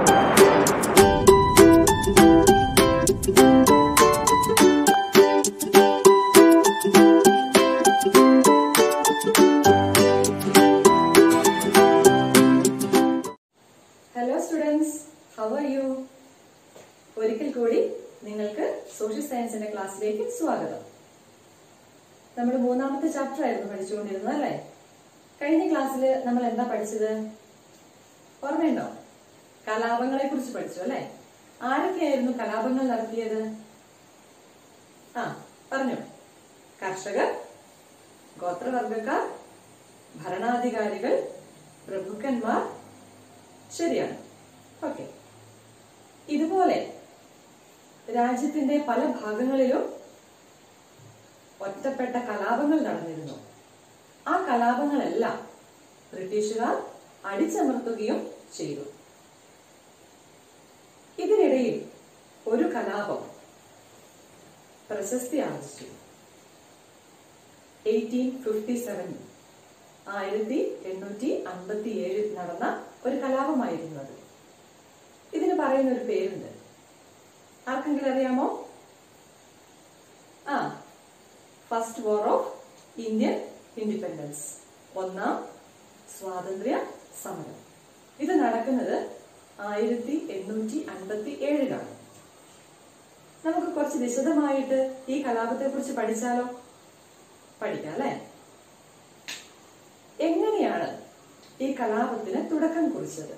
Hello students how are you ഒരിക്കൽ കൂടി നിങ്ങൾക്ക് സോഷ്യൽ സയൻസിന്റെ ക്ലാസ്സിലേക്ക് സ്വാഗതം നമ്മൾ മൂന്നാമത്തെ ചാപ്റ്റർ ആയിരുന്നു പഠിച്ചുകൊണ്ടിരുന്നത് അല്ലേ കഴിഞ്ഞ ക്ലാസ്സിൽ നമ്മൾ എന്താ പഠിച്ചത് ഓർമ്മയുണ്ടോ കലാപങ്ങളെ കുറിച്ച് പഠിച്ചു അല്ലേ ആരൊക്കെയായിരുന്നു കലാപങ്ങൾ നടത്തിയത് ആ പറഞ്ഞു കർഷകർ ഗോത്രവർഗക്കാർ ഭരണാധികാരികൾ പ്രഭുക്കന്മാർ ശരിയാണ് ഓക്കെ ഇതുപോലെ രാജ്യത്തിന്റെ പല ഭാഗങ്ങളിലും ഒറ്റപ്പെട്ട കലാപങ്ങൾ നടന്നിരുന്നു ആ കലാപങ്ങളെല്ലാം ബ്രിട്ടീഷുകാർ അടിച്ചമർത്തുകയും ചെയ്തു ഇതിനിടയിൽ ഒരു കലാപം പ്രശസ്തി ആർജിച്ചു എയ്റ്റീൻ ഫിഫ്റ്റി സെവൻ ആയിരത്തി എണ്ണൂറ്റി അൻപത്തി ഏഴിൽ നടന്ന ഒരു കലാപമായിരുന്നു അത് ഇതിന് പറയുന്ന ഒരു പേരുണ്ട് ആർക്കെങ്കിലും അറിയാമോ ആ first war of Indian independence ഒന്നാം സ്വാതന്ത്ര്യ സമരം ഇത് നടക്കുന്നത് ആയിരത്തി എണ്ണൂറ്റി അൻപത്തി ഏഴിലാണ് നമുക്ക് കുറച്ച് വിശദമായിട്ട് ഈ കലാപത്തെ കുറിച്ച് പഠിച്ചാലോ പഠിക്കാം അല്ലേ എങ്ങനെയാണ് ഈ കലാപത്തിന് തുടക്കം കുറിച്ചത്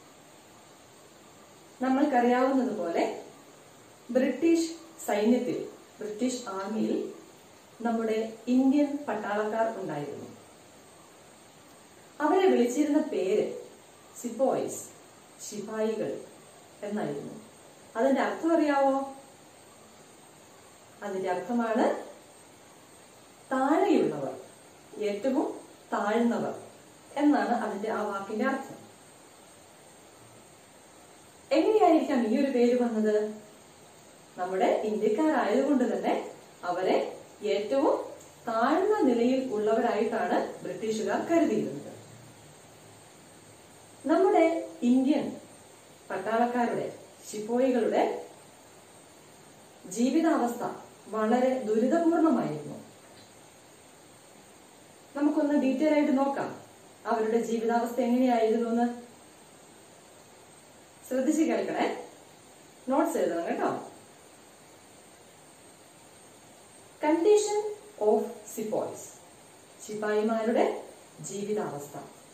നമ്മൾക്കറിയാവുന്നതുപോലെ ബ്രിട്ടീഷ് സൈന്യത്തിൽ ബ്രിട്ടീഷ് ആർമിയിൽ നമ്മുടെ ഇന്ത്യൻ പട്ടാളക്കാർ ഉണ്ടായിരുന്നു അവരെ വിളിച്ചിരുന്ന പേര് സിപ്പോയ്സ് ശിപായികൾ എന്നായിരുന്നു അതിന്റെ അർത്ഥം അറിയാവോ അതിന്റെ അർത്ഥമാണ് താഴെയുള്ളവർ ഏറ്റവും താഴ്ന്നവർ എന്നാണ് അതിന്റെ ആ വാക്കിന്റെ അർത്ഥം എങ്ങനെയായിരിക്കാം ഈ ഒരു പേര് വന്നത് നമ്മുടെ ഇന്ത്യക്കാരായതുകൊണ്ട് തന്നെ അവരെ ഏറ്റവും താഴ്ന്ന നിലയിൽ ഉള്ളവരായിട്ടാണ് ബ്രിട്ടീഷുകാർ കരുതിയിരുന്നത് നമ്മുടെ ഇന്ത്യൻ പട്ടാളക്കാരുടെ ശിപ്പോയികളുടെ ജീവിതാവസ്ഥ വളരെ ദുരിതപൂർണമായിരുന്നു നമുക്കൊന്ന് ഡീറ്റെയിൽ ആയിട്ട് നോക്കാം അവരുടെ ജീവിതാവസ്ഥ എങ്ങനെയായിരുന്നു എന്ന് ശ്രദ്ധിച്ച് കേൾക്കണേ നോട്ട്സ് എഴുതണം കേട്ടോ കണ്ടീഷൻ ഓഫ് സിപ്പോയ്സ് ശിപ്പായിമാരുടെ ജീവിതാവസ്ഥ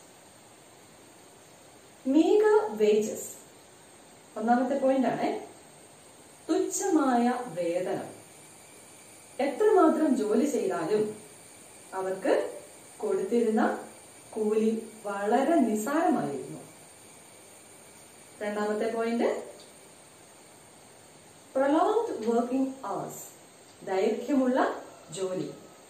മീഗ വേജസ് ഒന്നാമത്തെ പോയിന്റ് ആണ് തുച്ഛമായ വേതനം എത്രമാത്രം ജോലി ചെയ്താലും അവർക്ക് കൊടുത്തിരുന്ന കൂലി വളരെ നിസാരമായിരുന്നു രണ്ടാമത്തെ പോയിന്റ് പ്രൊലോങ്ഡ് വർക്കിംഗ് അവേഴ്സ് ദൈർഘ്യമുള്ള ജോലി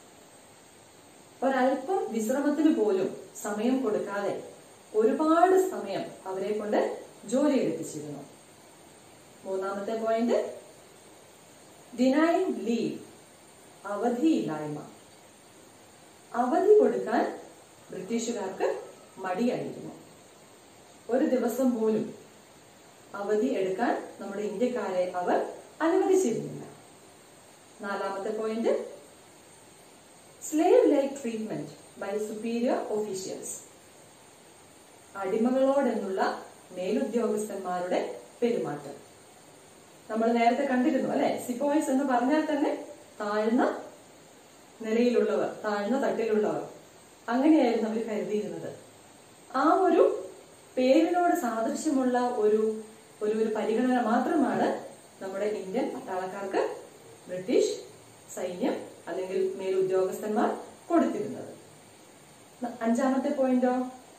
ഒരല്പം വിശ്രമത്തിന് പോലും സമയം കൊടുക്കാതെ ഒരുപാട് സമയം അവരെ കൊണ്ട് ജോലി എടുപ്പിച്ചിരുന്നു മൂന്നാമത്തെ പോയിന്റ് ഡിനൈങ് ലീവ് അവധിയില്ലായ്മ അവധി കൊടുക്കാൻ ബ്രിട്ടീഷുകാർക്ക് മടിയായിരുന്നു ഒരു ദിവസം പോലും അവധി എടുക്കാൻ നമ്മുടെ ഇന്ത്യക്കാരെ അവർ അനുവദിച്ചിരുന്നില്ല നാലാമത്തെ point slave like treatment by superior officials അടിമകളോടെന്നുള്ള മേലുദ്യോഗസ്ഥന്മാരുടെ പെരുമാറ്റം നമ്മൾ നേരത്തെ കണ്ടിരുന്നു അല്ലെ സിപ്പോയ്സ് എന്ന് പറഞ്ഞാൽ തന്നെ താഴ്ന്ന നിലയിലുള്ളവർ താഴ്ന്ന തട്ടിലുള്ളവർ അങ്ങനെയായിരുന്നു അവർ കരുതിയിരുന്നത് ആ ഒരു പേരിനോട് സാദൃശ്യമുള്ള ഒരു ഒരു ഒരു പരിഗണന മാത്രമാണ് നമ്മുടെ ഇന്ത്യൻ പട്ടാളക്കാർക്ക് ബ്രിട്ടീഷ് സൈന്യം അല്ലെങ്കിൽ മേലുദ്യോഗസ്ഥന്മാർ കൊടുത്തിരുന്നത് അഞ്ചാമത്തെ പോയിന്റോ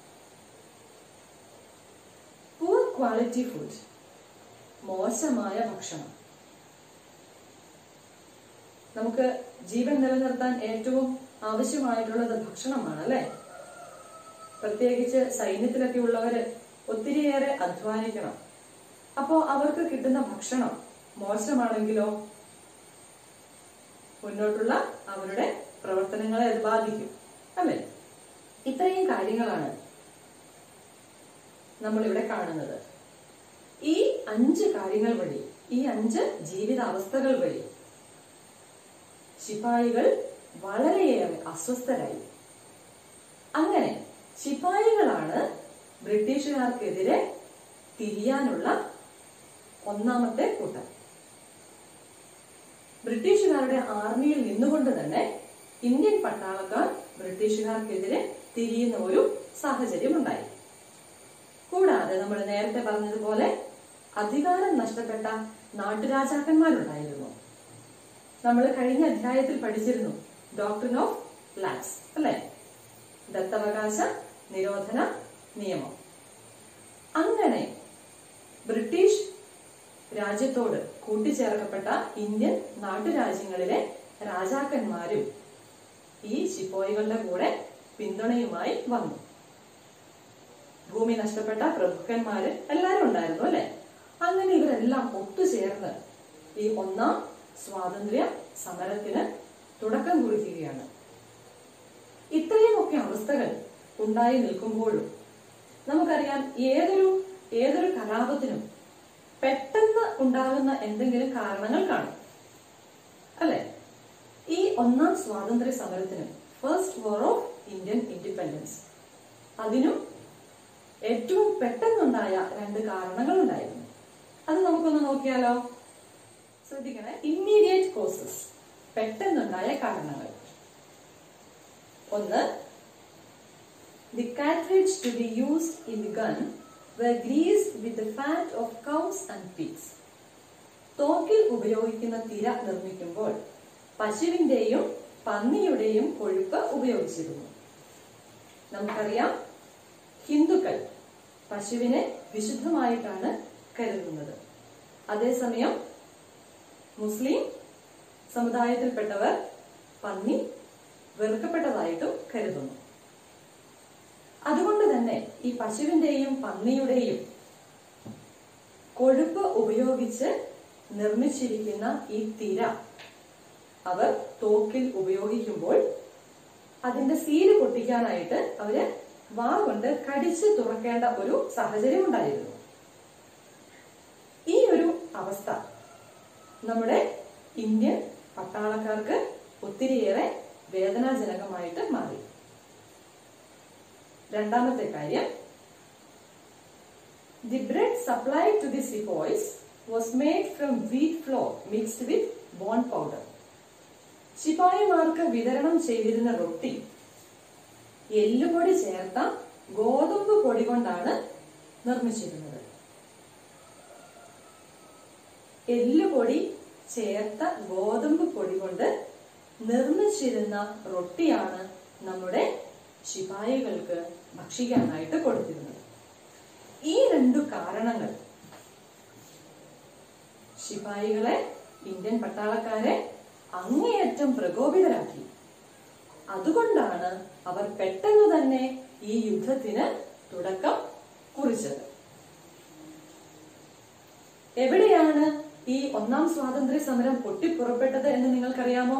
പൂർ ക്വാളിറ്റി ഫുഡ് മോശമായ ഭക്ഷണം നമുക്ക് ജീവൻ നിലനിർത്താൻ ഏറ്റവും ആവശ്യമായിട്ടുള്ളത് ഭക്ഷണമാണ് അല്ലെ പ്രത്യേകിച്ച് സൈന്യത്തിലൊക്കെ ഉള്ളവര് ഒത്തിരിയേറെ അധ്വാനിക്കണം അപ്പോ അവർക്ക് കിട്ടുന്ന ഭക്ഷണം മോശമാണെങ്കിലോ മുന്നോട്ടുള്ള അവരുടെ പ്രവർത്തനങ്ങളെ അത് ബാധിക്കും അല്ലെ ഇത്രയും കാര്യങ്ങളാണ് നമ്മളിവിടെ കാണുന്നത് ഈ അഞ്ച് കാര്യങ്ങൾ വഴി ഈ അഞ്ച് ജീവിതാവസ്ഥകൾ വഴി ശിപായികൾ വളരെയേറെ അസ്വസ്ഥരായി അങ്ങനെ ശിപായികളാണ് ബ്രിട്ടീഷുകാർക്കെതിരെ തിരിയാനുള്ള ഒന്നാമത്തെ കൂട്ടം ബ്രിട്ടീഷുകാരുടെ ആർമിയിൽ നിന്നുകൊണ്ട് തന്നെ ഇന്ത്യൻ പട്ടാളക്കാർ ബ്രിട്ടീഷുകാർക്കെതിരെ തിരിയുന്ന ഒരു സാഹചര്യം ഉണ്ടായി കൂടാതെ നമ്മൾ നേരത്തെ പറഞ്ഞതുപോലെ അധികാരം നഷ്ടപ്പെട്ട നാട്ടുരാജാക്കന്മാരുണ്ടായിരുന്നു നമ്മൾ കഴിഞ്ഞ അധ്യായത്തിൽ പഠിച്ചിരുന്നു ഡോക്ടർ ഓഫ് ലാക്സ് അല്ലെ ദത്തവകാശ നിരോധന നിയമം അങ്ങനെ ബ്രിട്ടീഷ് രാജ്യത്തോട് കൂട്ടിച്ചേർക്കപ്പെട്ട ഇന്ത്യൻ നാട്ടുരാജ്യങ്ങളിലെ രാജാക്കന്മാരും ഈ ശിപ്പോയികളുടെ കൂടെ പിന്തുണയുമായി വന്നു ഭൂമി നഷ്ടപ്പെട്ട പ്രഭുക്കന്മാര് എല്ലാരും ഉണ്ടായിരുന്നു അല്ലെ അങ്ങനെ ഇവരെല്ലാം ഒത്തുചേർന്ന് ഈ ഒന്നാം സ്വാതന്ത്ര്യ സമരത്തിന് തുടക്കം കുറിക്കുകയാണ് ഇത്രയുമൊക്കെ അവസ്ഥകൾ ഉണ്ടായി നിൽക്കുമ്പോഴും നമുക്കറിയാം ഏതൊരു ഏതൊരു കലാപത്തിനും പെട്ടെന്ന് ഉണ്ടാകുന്ന എന്തെങ്കിലും കാരണങ്ങൾ കാണും അല്ലെ ഈ ഒന്നാം സ്വാതന്ത്ര്യ സമരത്തിന് first war of Indian independence അതിനും ഏറ്റവും പെട്ടെന്നുണ്ടായ രണ്ട് കാരണങ്ങൾ ഉണ്ടായിരുന്നു അത് നമുക്കൊന്ന് നോക്കിയാലോ ശ്രദ്ധിക്കണേ ഇമ്മീഡിയറ്റ് കോസസ് പെട്ടെന്നുണ്ടായ കാരണങ്ങൾ ഒന്ന് the cartridge to be used in the gun were greased with the fat of cows and pigs. തോക്കിൽ ഉപയോഗിക്കുന്ന തിര നിർമ്മിക്കുമ്പോൾ പശുവിന്റെയും പന്നിയുടെയും കൊഴുപ്പ് ഉപയോഗിച്ചിരുന്നു നമുക്കറിയാം ഹിന്ദുക്കൾ പശുവിനെ വിശുദ്ധമായിട്ടാണ് കരുതുന്നത് അതേസമയം മുസ്ലിം സമുദായത്തിൽപ്പെട്ടവർ പന്നി വെറുക്കപ്പെട്ടതായിട്ടും കരുതുന്നു അതുകൊണ്ട് തന്നെ ഈ പശുവിന്റെയും പന്നിയുടെയും കൊഴുപ്പ് ഉപയോഗിച്ച് നിർമ്മിച്ചിരിക്കുന്ന ഈ തിര അവർ തോക്കിൽ ഉപയോഗിക്കുമ്പോൾ അതിന്റെ സീല് പൊട്ടിക്കാനായിട്ട് അവര് വാ കൊണ്ട് കടിച്ച് തുറക്കേണ്ട ഒരു സാഹചര്യം ഉണ്ടായിരുന്നു ഈ ഒരു അവസ്ഥ നമ്മുടെ ഇന്ത്യൻ പട്ടാളക്കാർക്ക് ഒത്തിരിയേറെ വേദനാജനകമായിട്ട് മാറി രണ്ടാമത്തെ കാര്യം the bread supply to the sepoys was made from wheat flour mixed with bone powder ശിപായിമാർക്ക് വിതരണം ചെയ്തിരുന്ന റൊട്ടി എല്ലുപൊടി ചേർത്ത ഗോതമ്പ് പൊടി കൊണ്ടാണ് നിർമ്മിച്ചിരുന്നത് എല്ലുപൊടി ചേർത്ത ഗോതമ്പ് പൊടി കൊണ്ട് നിർമ്മിച്ചിരുന്ന റൊട്ടിയാണ് നമ്മുടെ ശിപായികൾക്ക് ഭക്ഷിക്കാനായിട്ട് കൊടുത്തിരുന്നത് ഈ രണ്ടു കാരണങ്ങൾ ശിപായികളെ ഇന്ത്യൻ പട്ടാളക്കാരെ അങ്ങേയറ്റം പ്രകോപിതരാക്കി അതുകൊണ്ടാണ് അവർ പെട്ടെന്ന് തന്നെ ഈ യുദ്ധത്തിന് തുടക്കം കുറിച്ചത് എവിടെയാണ് ഈ ഒന്നാം സ്വാതന്ത്ര്യ സമരം പൊട്ടിപ്പുറപ്പെട്ടത് എന്ന് നിങ്ങൾക്കറിയാമോ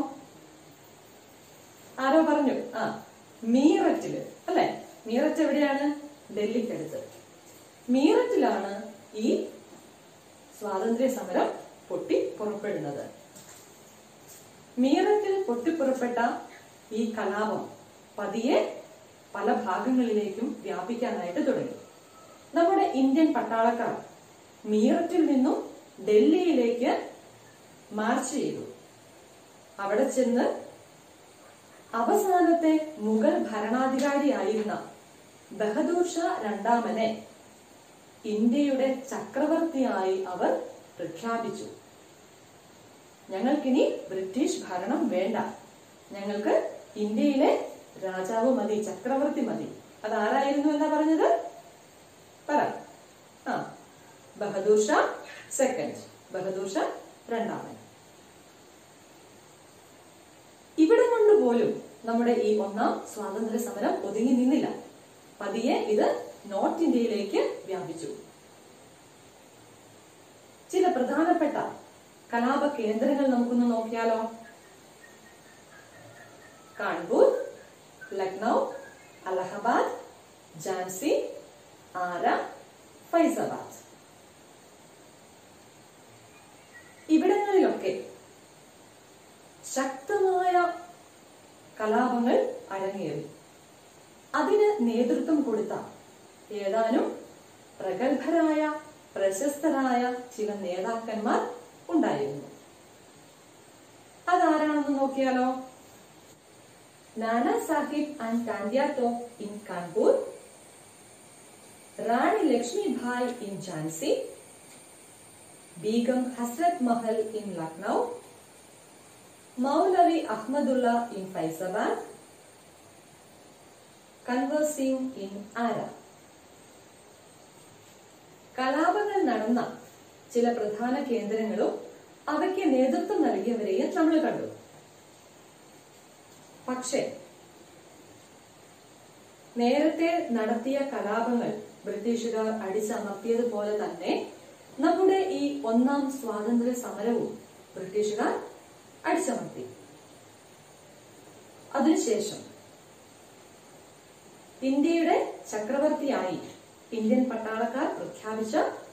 ആരോ പറഞ്ഞു ആ മീററ്റില് അല്ലെ മീററ്റ് എവിടെയാണ് ഡൽഹിക്കടുത്ത് മീററ്റിലാണ് ഈ സ്വാതന്ത്ര്യ സമരം പൊട്ടി പുറപ്പെടുന്നത് മീററ്റിൽ പൊട്ടിപ്പുറപ്പെട്ട ഈ കലാപം പതിയെ പല ഭാഗങ്ങളിലേക്കും വ്യാപിക്കാനായിട്ട് തുടങ്ങി നമ്മുടെ ഇന്ത്യൻ പട്ടാളക്കാർ മീററ്റിൽ നിന്നും ഡൽഹിയിലേക്ക് മാർച്ച് ചെയ്തു അവിടെ ചെന്ന് അവസാനത്തെ മുഗൾ ഭരണാധികാരിയായിരുന്ന ബഹദൂർ ഷാ രണ്ടാമനെ ഇന്ത്യയുടെ ചക്രവർത്തിയായി അവർ പ്രഖ്യാപിച്ചു ഞങ്ങൾക്കിനി ബ്രിട്ടീഷ് ഭരണം വേണ്ട ഞങ്ങൾക്ക് ഇന്ത്യയിലെ രാജാവ് മതി ചക്രവർത്തി മതി അതാരായിരുന്നു എന്നാ പറഞ്ഞത് പറ ആ ബഹദൂർ ഷാ സെക്കൻഡ് ബഹദൂർ ഷാ രണ്ടാമൻ ഇവിടെ കൊണ്ട് പോലും നമ്മുടെ ഈ ഒന്നാം സ്വാതന്ത്ര്യ സമരം ഒതുങ്ങി നിന്നില്ല പതിയെ ഇത് നോർത്ത് ഇന്ത്യയിലേക്ക് വ്യാപിച്ചു ചില പ്രധാനപ്പെട്ട കലാപ കേന്ദ്രങ്ങൾ നമുക്കൊന്ന് നോക്കിയാലോ കാൺപൂർ ലക്നൗ അലഹബാദ് ഝാൻസി ആര ഫൈസാബാദ് ശക്തമായ കലാപങ്ങൾ അരങ്ങേറി അതിന് നേതൃത്വം കൊടുത്ത ഏതാനും പ്രഗത്ഭരായ പ്രശസ്തരായ ചില നേതാക്കന്മാർ ഉണ്ടായിരുന്നു അതാരാണെന്ന് നോക്കിയാലോ Nana Sahib and Tantia Tope in Kanpur Rani Lakshmibai in Jhansi Begum Hazrat Mahal in Lucknow Maulvi Ahmadullah in Faizabad Kunwar Singh in Arrah കലാപങ്ങൾ നടന്ന ചില പ്രധാന കേന്ദ്രങ്ങളും അവയ്ക്ക് നേതൃത്വം നൽകിയവരെയും നമ്മൾ കണ്ടു പക്ഷേ നേരത്തെ നടത്തിയ കലാപങ്ങൾ ബ്രിട്ടീഷുകാർ അടിച്ചമർത്തിയതുപോലെ തന്നെ നമ്മുടെ ഈ ഒന്നാം സ്വാതന്ത്ര്യ സമരവും ബ്രിട്ടീഷുകാർ അടിച്ചമർത്തി അതിനുശേഷം ഇന്ത്യയുടെ ചക്രവർത്തിയായി ഇന്ത്യൻ പട്ടാളക്കാർ പ്രഖ്യാപിച്ച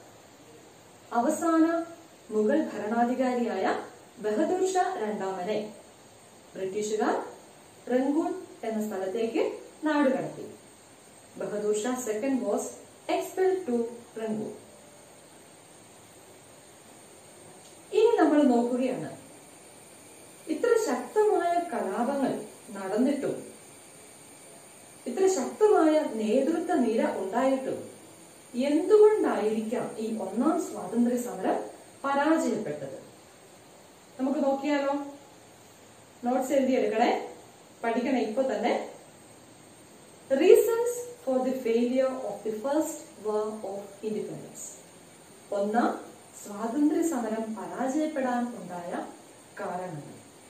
അവസാന മുഗൾ ഭരണാധികാരിയായ ബഹദൂർ ഷാ രണ്ടാമനെ ബ്രിട്ടീഷുകാർ റംഗൂൺ എന്ന സ്ഥലത്തേക്ക് നാടുകടത്തി Bahadur Shah second was expel to Rangoon ഇനി നമ്മൾ നോക്കുകയാണ് ഇത്ര ശക്തമായ കലാപങ്ങൾ നടന്നിട്ടും ഇത്ര ശക്തമായ നേതൃത്വ നിര ഉണ്ടായിട്ടും എന്തുകൊണ്ടായിരിക്കാം ഈ ഒന്നാം സ്വാതന്ത്ര്യ സമരം പരാജയപ്പെട്ടത് നമുക്ക് നോക്കിയാലോ നോട്ട്സ് എഴുതിയെടുക്കണേ പഠിക്കണേ ഇപ്പൊ തന്നെ reasons for the failure of the first war of independence ഒന്നാം സ്വാതന്ത്ര്യ സമരം പരാജയപ്പെടാൻ ഉണ്ടായ കാരണങ്ങൾ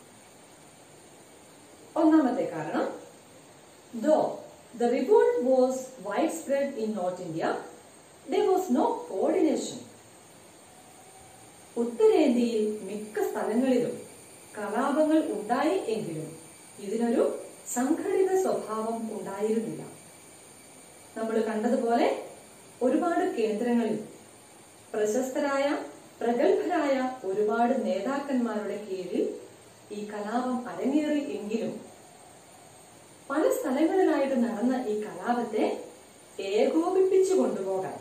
ഒന്നാമത്തെ കാരണം ദോ the revolt was widespread in North India, there was no coordination. ഉത്തരേന്ത്യയിൽ മിക്ക സ്ഥലങ്ങളിലും കലാപങ്ങൾ ഉണ്ടായി എങ്കിലും ഇതിനൊരു സംഘടിത സ്വഭാവം ഉണ്ടായിരുന്നില്ല നമ്മൾ കണ്ടതുപോലെ ഒരുപാട് കേന്ദ്രങ്ങളിൽ പ്രശസ്തരായ പ്രഗത്ഭരായ ഒരുപാട് നേതാക്കന്മാരുടെ കീഴിൽ ഈ കലാപം അരങ്ങേറി എങ്കിലും പല സ്ഥലങ്ങളിലായിട്ട് നടന്ന ഈ കലാപത്തെ ഏകോപിപ്പിച്ചു കൊണ്ടുപോകാൻ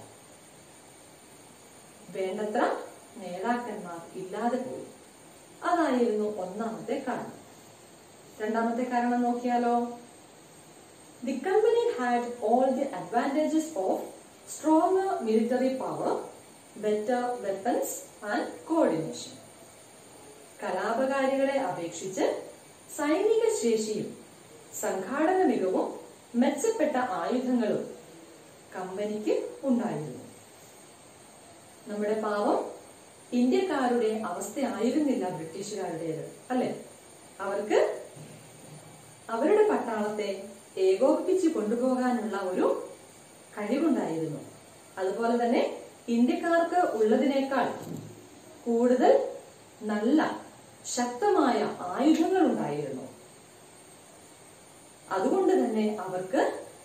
വേണ്ടത്ര നേതാക്കന്മാർ ഇല്ലാതെ പോയി അതായിരുന്നു ഒന്നാമത്തെ കാരണം രണ്ടാമത്തെ കാരണം നോക്കിയാലോ the company had all the advantages of stronger military power better weapons and coordination കലാപകാരികളെ അപേക്ഷിച്ച് സൈനിക ശേഷിയും സംഘാടന മികവും മെച്ചപ്പെട്ട ആയുധങ്ങളും കമ്പനിക്ക് ഉണ്ടായിരുന്നു നമ്മുടെ പാവം ഇന്ത്യക്കാരുടെ അവസ്ഥയായിരുന്നില്ല ബ്രിട്ടീഷുകാരുടേത് അല്ലെ അവർക്ക് അവരുടെ പട്ടാളത്തെ ഏകോപിപ്പിച്ച് കൊണ്ടുപോകാനുള്ള ഒരു കഴിവുണ്ടായിരുന്നു അതുപോലെ തന്നെ ഇന്ത്യക്കാർക്ക് ഉള്ളതിനേക്കാൾ കൂടുതൽ നല്ല ശക്തമായ ആയുധങ്ങൾ ഉണ്ടായിരുന്നു അതുകൊണ്ട് തന്നെ അവർക്ക്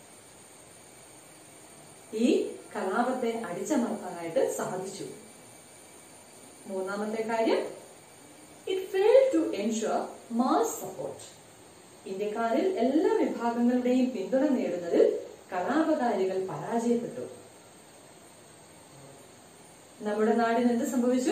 ഈ കലാപത്തെ അടിച്ചമർത്താനായിട്ട് സാധിച്ചു മൂന്നാമത്തെ കാര്യം it fail to ensure mass support ഇന്ത്യക്കാരിൽ എല്ലാ വിഭാഗങ്ങളുടെയും പിന്തുണ നേടുന്നതിൽ കലാപകാരികൾ പരാജയപ്പെട്ടു നമ്മുടെ നാടിന് എന്ത് സംഭവിച്ചു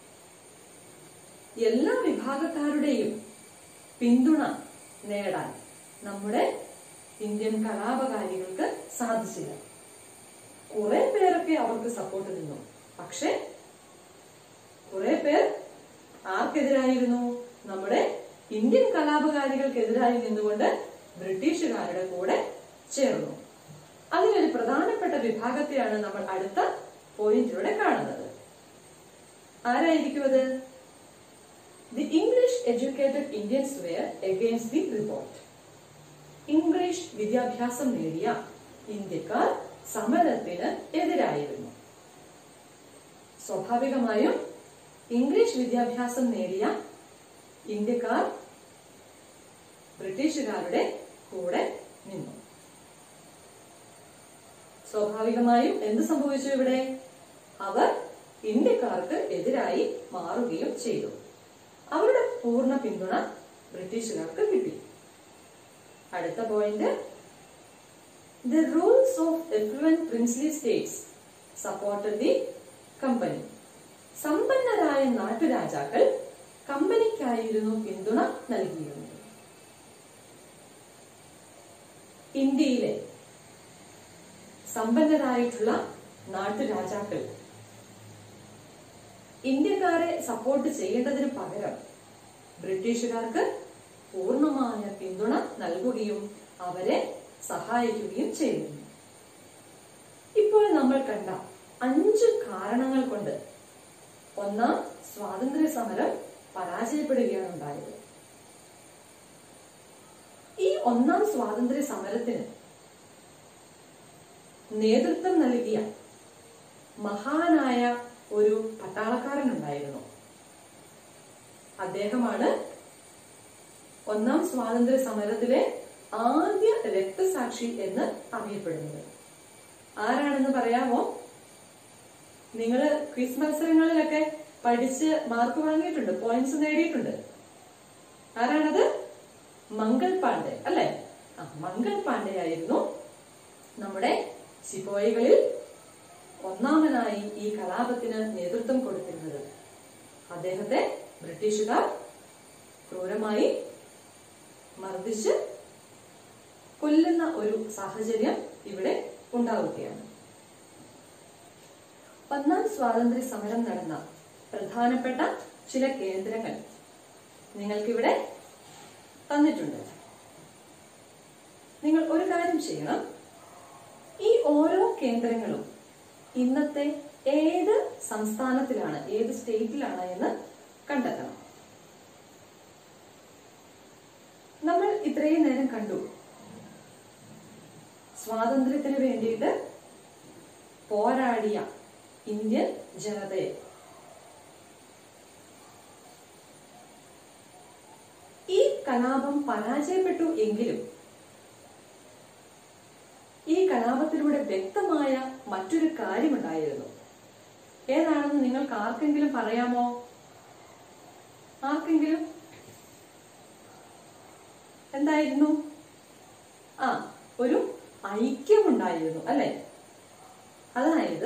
എല്ലാ വിഭാഗക്കാരുടെയും പിന്തുണ നേടാൻ നമ്മുടെ ഇന്ത്യൻ കലാപകാരികൾക്ക് സാധിച്ചില്ല കുറെ പേരൊക്കെ അവർക്ക് സപ്പോർട്ട് നിന്നു പക്ഷെ കുറെ പേർ ആർക്കെതിരായിരുന്നു നമ്മുടെ ഇന്ത്യൻ കലാപകാരികൾക്കെതിരായി നിന്നുകൊണ്ട് ബ്രിട്ടീഷുകാരുടെ കൂടെ ചേർന്നു അതിലൊരു പ്രധാനപ്പെട്ട വിഭാഗത്തെയാണ് നമ്മൾ അടുത്ത പോയിന്റിലൂടെ കാണുന്നത് ആരായിരിക്കും അത് the English educated Indians were against the revolt English വിദ്യാഭ്യാസം നേടിയ ഇന്ത്യക്കാർ സമരത്തിന് എതിരായിരുന്നു സ്വാഭാവികമായും ഇംഗ്ലീഷ് വിദ്യാഭ്യാസം നേടിയ ഇന്ത്യക്കാർ ബ്രിട്ടീഷുകാരുടെ കൂടെ നിന്നു സ്വാഭാവികമായും എന്ത് സംഭവിച്ചു ഇവിടെ അവർ ഇന്ത്യക്കാർക്ക് എതിരായി മാറുകയും ചെയ്തു അവരുടെ പൂർണ്ണ പിന്തുണ ബ്രിട്ടീഷുകാർക്ക് കിട്ടി അടുത്ത point the rules of affluent princely states supported the company സമ്പന്നരായ നാട്ടുരാജാക്കൾ കമ്പനിക്കായിരുന്നു പിന്തുണ നൽകിയിരുന്നത് ഇന്ത്യയിലെ സമ്പന്നരായിട്ടുള്ള നാട്ടുരാജാക്കൾ ഇന്ത്യക്കാരെ സപ്പോർട്ട് ചെയ്യേണ്ടതിന് പകരം ബ്രിട്ടീഷുകാർക്ക് പൂർണ്ണമായ പിന്തുണ നൽകുകയും അവരെ സഹായിക്കുകയും ചെയ്തിരുന്നു ഇപ്പോൾ നമ്മൾ കണ്ട അഞ്ച് കാരണങ്ങൾ കൊണ്ട് ഒന്നാം സ്വാതന്ത്ര്യ സമരം പരാജയപ്പെടുകയാണ് ഉണ്ടായത് ഈ ഒന്നാം സ്വാതന്ത്ര്യ സമരത്തിന് നേതൃത്വം നൽകിയ മഹാനായ ഒരു പട്ടാളക്കാരനുണ്ടായിരുന്നു അദ്ദേഹമാണ് ഒന്നാം സ്വാതന്ത്ര്യ സമരത്തിലെ ആദ്യ രക്തസാക്ഷി എന്ന് അറിയപ്പെടുന്നത് ആരാണെന്ന് പറയാമോ നിങ്ങൾ ക്വിസ് മത്സരങ്ങളിലൊക്കെ പഠിച്ച് മാർക്ക് വാങ്ങിയിട്ടുണ്ട് പോയിന്റ്സ് നേടിയിട്ടുണ്ട് ആരാണത് മംഗൾ പാണ്ഡെ അല്ലെ ആ മംഗൾ പാണ്ഡെ ആയിരുന്നു നമ്മുടെ സിപ്പോയികളിൽ ഒന്നാമനായി ഈ കലാപത്തിന് നേതൃത്വം കൊടുത്തിരുന്നത് അദ്ദേഹത്തെ ബ്രിട്ടീഷുകാർ ക്രൂരമായി മർദ്ദിച്ച് കൊല്ലുന്ന ഒരു സാഹചര്യം ഇവിടെ ഉണ്ടാവുകയാണ് ഒന്നാം സ്വാതന്ത്ര്യ സമരം നടന്ന പ്രധാനപ്പെട്ട ചില കേന്ദ്രങ്ങൾ നിങ്ങൾക്കിവിടെ തന്നിട്ടുണ്ട് നിങ്ങൾ ഒരു കാര്യം ചെയ്യണം ഈ ഓരോ കേന്ദ്രങ്ങളും ഇന്നത്തെ ഏത് സംസ്ഥാനത്തിലാണ് ഏത് സ്റ്റേറ്റിലാണ് എന്ന് കണ്ടെത്തണം നമ്മൾ ഇത്രയും നേരം കണ്ടു സ്വാതന്ത്ര്യത്തിന് വേണ്ടിയിട്ട് പോരാടിയ ഇന്ത്യൻ ജനതയെ ഈ കലാപം പരാജയപ്പെട്ടു എങ്കിലും ഈ കലാപത്തിലൂടെ വ്യക്തമായ മറ്റൊരു കാര്യമുണ്ടായിരുന്നു ഏതാണെന്ന് നിങ്ങൾക്ക് ആർക്കെങ്കിലും പറയാമോ ആർക്കെങ്കിലും എന്തായിരുന്നു ആ ഒരു ഐക്യമുണ്ടായിരുന്നു അല്ലെ അതായത്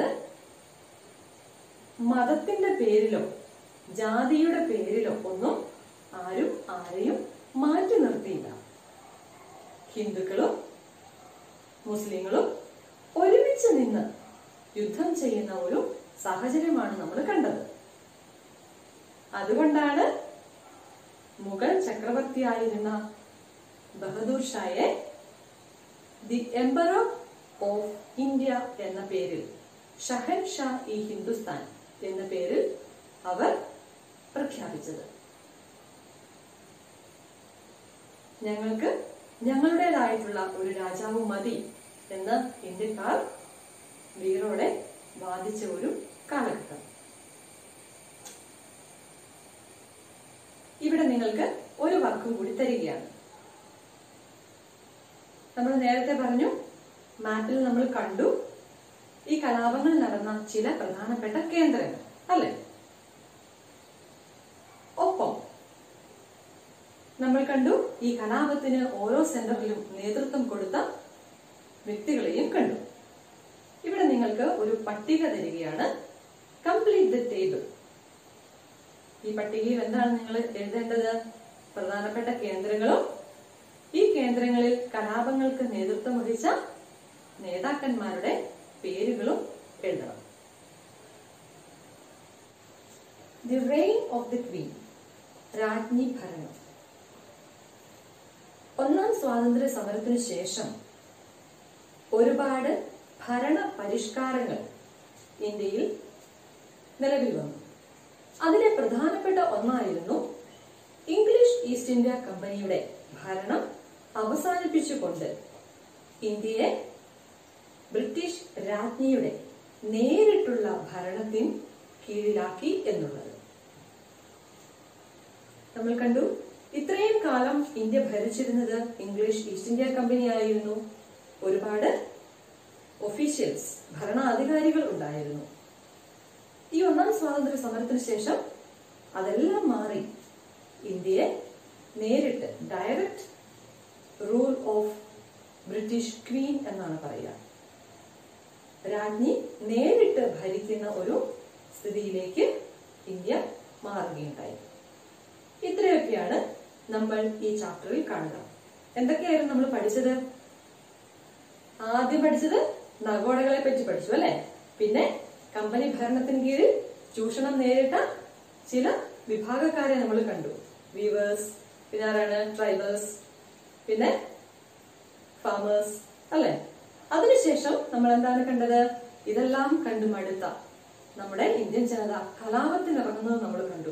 മതത്തിന്റെ പേരിലോ ജാതിയുടെ പേരിലോ ഒന്നും ആരും ആരെയും മാറ്റി നിർത്തിയില്ല ഹിന്ദുക്കളും മുസ്ലിങ്ങളും ഒരുമിച്ച് നിന്ന് യുദ്ധം ചെയ്യുന്ന ഒരു സാഹചര്യമാണ് നമ്മൾ കണ്ടത് അതുകൊണ്ടാണ് മുഗൾ ചക്രവർത്തിയായിരുന്ന ബഹദൂർ ഷായെ ദി എംബറർ ഓഫ് ഇന്ത്യ എന്ന പേരിൽ ഷഹൻ ഷാ ഇ ഹിന്ദുസ്ഥാൻ എന്ന പേരിൽ അവർ പ്രഖ്യാപിച്ചത് ഞങ്ങൾക്ക് ഞങ്ങളുടേതായിട്ടുള്ള ഒരു രാജാവ് മതി എന്ന് ഇന്ത്യക്കാർ വീറോടെ വാദിച്ച ഒരു കാലഘട്ടം ഇവിടെ നിങ്ങൾക്ക് ഒരു വർക്കും കൂടി തരികയാണ് നമ്മൾ നേരത്തെ പറഞ്ഞു മാപ്പിൽ നമ്മൾ കണ്ടു ഈ കലാപങ്ങൾ നടന്ന ചില പ്രധാനപ്പെട്ട കേന്ദ്രങ്ങൾ അല്ലെ ഒപ്പം നമ്മൾ കണ്ടു ഈ കലാപത്തിന് ഓരോ സെന്ററിലും നേതൃത്വം കൊടുത്ത വ്യക്തികളെയും കണ്ടു ഇവിടെ നിങ്ങൾക്ക് ഒരു പട്ടിക തരികയാണ് കംപ്ലീറ്റ് ദ ടേബിൾ ഈ പട്ടികയിൽ എന്താണ് നിങ്ങൾ എഴുതേണ്ടത് പ്രധാനപ്പെട്ട കേന്ദ്രങ്ങളും ഈ കേന്ദ്രങ്ങളിൽ കലാപങ്ങൾക്ക് നേതൃത്വം വഹിച്ച നേതാക്കന്മാരുടെ പേരുകളും എഴുതണം the reign of the queen രാജ്ഞി ഭരണം ഒന്നാം സ്വാതന്ത്ര്യ സമരത്തിനു ശേഷം ഒരുപാട് ഭരണ പരിഷ്കാരങ്ങൾ ഇന്ത്യയിൽ നിലവിൽ വന്നു അതിലെ പ്രധാനപ്പെട്ട ഒന്നായിരുന്നു ഇംഗ്ലീഷ് ഈസ്റ്റ് ഇന്ത്യ കമ്പനിയുടെ ഭരണം അവസാനിപ്പിച്ചുകൊണ്ട് ഇന്ത്യയെ ബ്രിട്ടീഷ് രാജ്ഞിയുടെ നേരിട്ടുള്ള ഭരണത്തിന് കീഴിലാക്കി എന്നുള്ളത് നമ്മൾ കണ്ടു ഇത്രയും കാലം ഇന്ത്യ ഭരിച്ചിരുന്നത് ഇംഗ്ലീഷ് ഈസ്റ്റ് ഇന്ത്യ കമ്പനി ആയിരുന്നു ഒരുപാട് ഒഫീഷ്യൽസ് ഭരണാധികാരികൾ ഉണ്ടായിരുന്നു ഈ ഒന്നാം സ്വാതന്ത്ര്യ സമരത്തിന് ശേഷം അതെല്ലാം മാറി ഇന്ത്യയെ നേരിട്ട് direct rule of British queen എന്നാണ് പറയുക രാജ്ഞി നേരിട്ട് ഭരിക്കുന്ന ഒരു സ്ഥിതിയിലേക്ക് ഇന്ത്യ മാറുകയുണ്ടായി ഇത്രയൊക്കെയാണ് നമ്മൾ ഈ ചാപ്റ്ററിൽ കാണുക എന്തൊക്കെയായിരുന്നു നമ്മൾ പഠിച്ചത് ആദ്യം പഠിച്ചത് നഗോഡകളെ പറ്റി പഠിച്ചു അല്ലെ പിന്നെ കമ്പനി ഭരണത്തിന് കീഴിൽ ചൂഷണം നേരിട്ട ചില വിഭാഗക്കാരെ നമ്മൾ കണ്ടു വീവേഴ്സ് പിന്നെ ആരാണ് ട്രൈബേഴ്സ് പിന്നെ ഫാമേഴ്സ് അല്ലെ അതിനുശേഷം നമ്മൾ എന്താണ് കണ്ടത് ഇതെല്ലാം കണ്ടു മടുത്ത നമ്മുടെ ഇന്ത്യൻ ജനത കലാപത്തിന് ഇറങ്ങുന്നത് നമ്മൾ കണ്ടു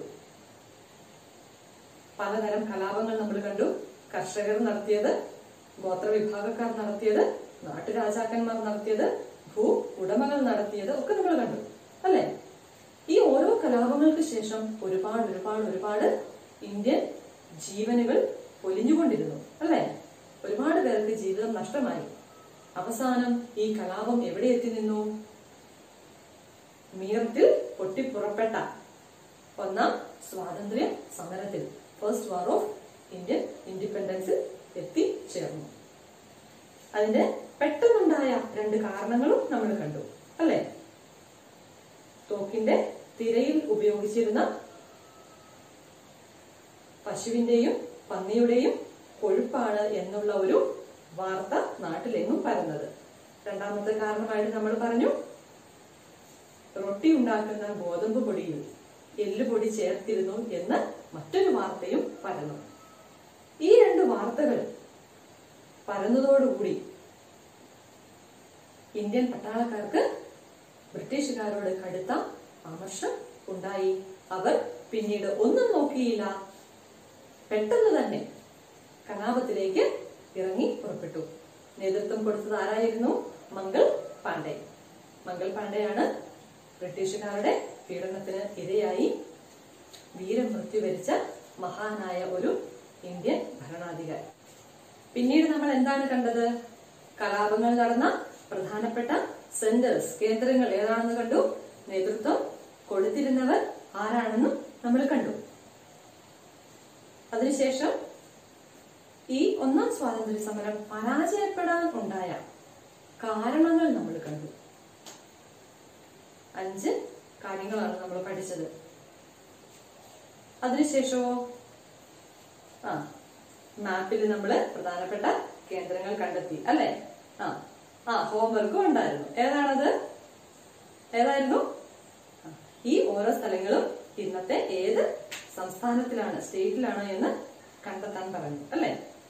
പലതരം കലാപങ്ങൾ നമ്മൾ കണ്ടു കർഷകർ നടത്തിയത് ഗോത്രവിഭാഗക്കാർ നടത്തിയത് നാട്ടുരാജാക്കന്മാർ നടത്തിയത് ഭൂ ഉടമകൾ നടത്തിയത് ഒക്കെ നമ്മൾ കണ്ടു അല്ലെ ഈ ഓരോ കലാപങ്ങൾക്ക് ശേഷം ഒരുപാട് ഒരുപാട് ഒരുപാട് ഇന്ത്യൻ ജീവനുകൾ പൊലിഞ്ഞുകൊണ്ടിരുന്നു അല്ലെ ഒരുപാട് പേർക്ക് ജീവിതം നഷ്ടമായി അവസാനം ഈ കലാപം എവിടെ എത്തി നിന്നു മീററ്റിൽ പൊട്ടിപ്പുറപ്പെട്ട ഒന്നാം സ്വാതന്ത്ര്യ സമരത്തിൽ ഫസ്റ്റ് വാർ ഓഫ് ഇന്ത്യൻ ഇൻഡിപെൻഡൻസിൽ എത്തിച്ചേർന്നു അതിന്റെ പെട്ടെന്നുണ്ടായ രണ്ട് കാരണങ്ങളും നമ്മൾ കണ്ടു അല്ലെ തോക്കിന്റെ തിരയിൽ ഉപയോഗിച്ചിരുന്ന പശുവിന്റെയും പന്നിയുടെയും കൊഴുപ്പാണ് എന്നുള്ള ഒരു വാർത്ത നാട്ടിലെങ്ങും പരന്നത് രണ്ടാമത്തെ കാരണമായിട്ട് നമ്മൾ പറഞ്ഞു റൊട്ടി ഉണ്ടാക്കുന്ന ഗോതമ്പ് പൊടിയിൽ എല്ലുപൊടി ചേർത്തിരുന്നു എന്ന് മറ്റൊരു വാർത്തയും പരന്നു ഈ രണ്ട് വാർത്തകൾ പരന്നതോടുകൂടി ഇന്ത്യൻ പട്ടാളക്കാർക്ക് ബ്രിട്ടീഷുകാരോട് കടുത്ത അമർഷം ഉണ്ടായി അവർ പിന്നീട് ഒന്നും നോക്കിയില്ല പെട്ടെന്ന് തന്നെ കലാപത്തിലേക്ക് ഇറങ്ങി പുറപ്പെട്ടു നേതൃത്വം കൊടുത്തത് ആരായിരുന്നു മംഗൾ പാണ്ഡെ മംഗൾ പാണ്ഡെയാണ് ബ്രിട്ടീഷുകാരുടെ പീഡനത്തിന് ഇരയായി വീരമൃത്യു വരിച്ച മഹാനായ ഒരു ഇന്ത്യൻ ഭരണാധികാരി പിന്നീട് നമ്മൾ എന്താണ് കണ്ടത് കലാപങ്ങൾ നടന്ന പ്രധാനപ്പെട്ട സെന്റേഴ്സ് കേന്ദ്രങ്ങൾ ഏതാണെന്ന് കണ്ടു നേതൃത്വം കൊടുത്തിരുന്നവർ ആരാണെന്നും നമ്മൾ കണ്ടു അതിനുശേഷം ഈ ഒന്നാം സ്വാതന്ത്ര്യ സമരം പരാജയപ്പെടാൻ ഉണ്ടായ കാരണങ്ങൾ നമ്മൾ കണ്ടു അഞ്ച് കാര്യങ്ങളാണ് നമ്മൾ പഠിച്ചത് അതിനുശേഷമോ ആ മാപ്പിൽ നമ്മൾ പ്രധാനപ്പെട്ട കേന്ദ്രങ്ങൾ കണ്ടെത്തി അല്ലെ ആ ആ ഹോംവർക്കും ഉണ്ടായിരുന്നു ഏതാണത് ഏതായിരുന്നു ആ, ഈ ഓരോ സ്ഥലങ്ങളും ഇന്നത്തെ ഏത് സംസ്ഥാനത്തിലാണ് സ്റ്റേറ്റിലാണ് എന്ന് കണ്ടെത്താൻ പറഞ്ഞു അല്ലെ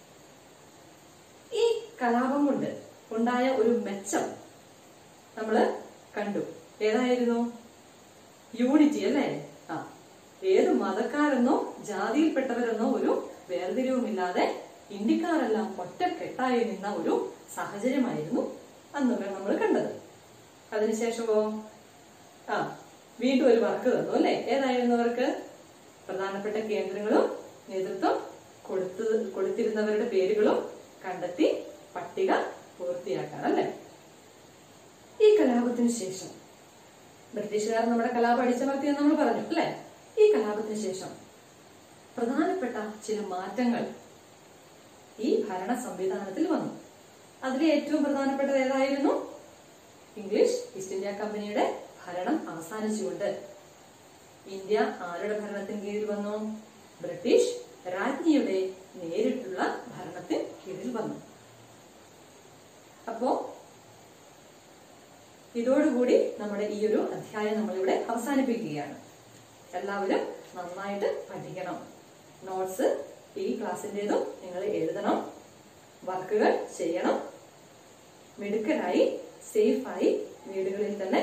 ഈ കലാപം കൊണ്ട് ഉണ്ടായ ഒരു മെച്ചം നമ്മള് കണ്ടു ഏതായിരുന്നു യൂണിറ്റി അല്ലേ ആ ഏത് മതക്കാരെന്നോ ജാതിയിൽപ്പെട്ടവരെന്നോ ഒരു വേർതിരിവുമില്ലാതെ ഇന്ത്യക്കാരെല്ലാം ഒറ്റക്കെട്ടായി നിന്ന ഒരു സാഹചര്യമായിരുന്നു അന്നൊക്കെ നമ്മൾ കണ്ടത് അതിനുശേഷമോ ആ വീണ്ടും ഒരു വർക്ക് തന്നു അല്ലേ ഏതായിരുന്നു അവർക്ക് പ്രധാനപ്പെട്ട കേന്ദ്രങ്ങളും നേതൃത്വം കൊടുത്തു കൊടുത്തിരുന്നവരുടെ പേരുകളും കണ്ടെത്തി പട്ടിക പൂർത്തിയാക്കാൻ അല്ലേ ഈ കലാപത്തിന് ശേഷം ബ്രിട്ടീഷുകാർ നമ്മുടെ കലാപം അടിച്ചമർത്തിയെന്ന് നമ്മൾ പറഞ്ഞു അല്ലെ ഈ കലാപത്തിന് ശേഷം പ്രധാനപ്പെട്ട ചില മാറ്റങ്ങൾ ഈ ഭരണ സംവിധാനത്തിൽ വന്നു അതിലെ ഏറ്റവും പ്രധാനപ്പെട്ടത് ഏതായിരുന്നു ഇംഗ്ലീഷ് ഈസ്റ്റ് ഇന്ത്യ കമ്പനിയുടെ ഭരണം അവസാനിച്ചുകൊണ്ട് ഇന്ത്യ ആരുടെ ഭരണത്തിന് കീഴിൽ വന്നു ബ്രിട്ടീഷ് രാജ്ഞിയുടെ നേരിട്ടുള്ള ഭരണത്തിന് കീഴിൽ വന്നു അപ്പോ ഇതോടുകൂടി നമ്മുടെ ഈ ഒരു അധ്യായം നമ്മളിവിടെ അവസാനിപ്പിക്കുകയാണ് എല്ലാവരും നന്നായിട്ട് പഠിക്കണം നോട്ട്സ് ഈ ക്ലാസ്സിൻ്റെതും നിങ്ങൾ എഴുതണം വർക്കുകൾ ചെയ്യണം മിടുക്കരായി സേഫായി വീടുകളിൽ തന്നെ